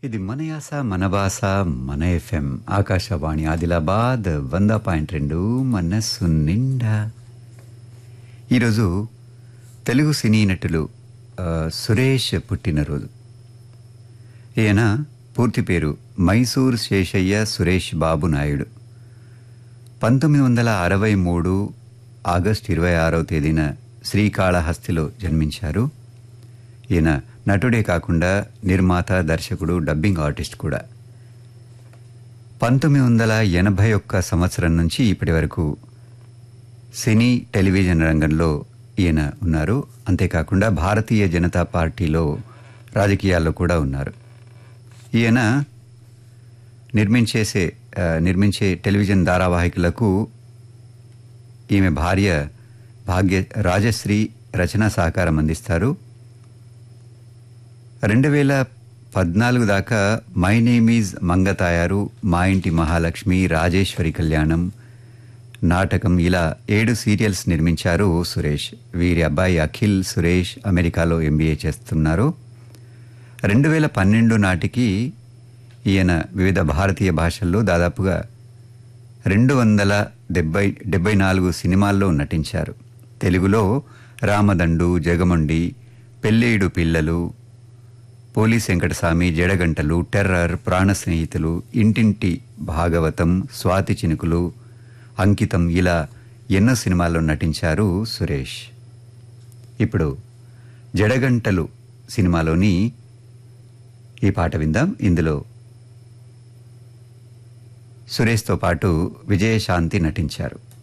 ఇది మన యాస మన భాష మన ఎఫ్ఎం ఆకాశవాణి ఆదిలాబాద్ వంద పాయింట్ రెండు మనస్సు నిండా ఈరోజు తెలుగు సినీ నటులు ఆ, సురేష్ పుట్టినరోజు ఈయన పూర్తి పేరు మైసూర్ శేషయ్య సురేష్ బాబు నాయుడు పంతొమ్మిది వందల అరవై మూడు ఆగస్టు ఇరవై ఆరవ తేదీన శ్రీకాళహస్తిలో జన్మించారు ఈయన నటుడే కాకుండా నిర్మాత దర్శకుడు డబ్బింగ్ ఆర్టిస్ట్ కూడా పంతొమ్మిది వందల ఎనభై ఒక్క సంవత్సరం నుంచి ఇప్పటి వరకు సినీ టెలివిజన్ రంగంలో ఈయన ఉన్నారు అంతేకాకుండా భారతీయ జనతా పార్టీలో రాజకీయాల్లో కూడా ఉన్నారు ఈయన నిర్మించేసే ఆ, నిర్మించే టెలివిజన్ ధారావాహికలకు ఈమె భార్య భాగ్య రాజశ్రీ రచనా సహకారం అందిస్తారు రెండు వేల పద్నాలుగు దాకా మై నేమ్ ఈజ్ మంగతాయారు మా ఇంటి మహాలక్ష్మి రాజేశ్వరి కళ్యాణం నాటకం ఇలా ఏడు సీరియల్స్ నిర్మించారు సురేష్ వీరి అబ్బాయి అఖిల్ సురేష్ అమెరికాలో ఎంబీఏ చేస్తున్నారు రెండు వేల పన్నెండు నాటికి ఈయన వివిధ భారతీయ భాషల్లో దాదాపుగా రెండు వందల డెబ్బై డెబ్బై నాలుగు సినిమాల్లో నటించారు తెలుగులో రామదండు జగమొండి పెళ్ళేడు పిల్లలు పోలీస్ వెంకటస్వామి జడగంటలు టెర్రర్ ప్రాణ స్నేహితులు ఇంటింటి భాగవతం స్వాతి చినుకులు అంకితం ఇలా ఎన్నో సినిమాల్లో నటించారు సురేష్ ఇప్పుడు జడగంటలు సినిమాలోని ఈ పాట విందాం ఇందులో సురేష్తో పాటు విజయశాంతి నటించారు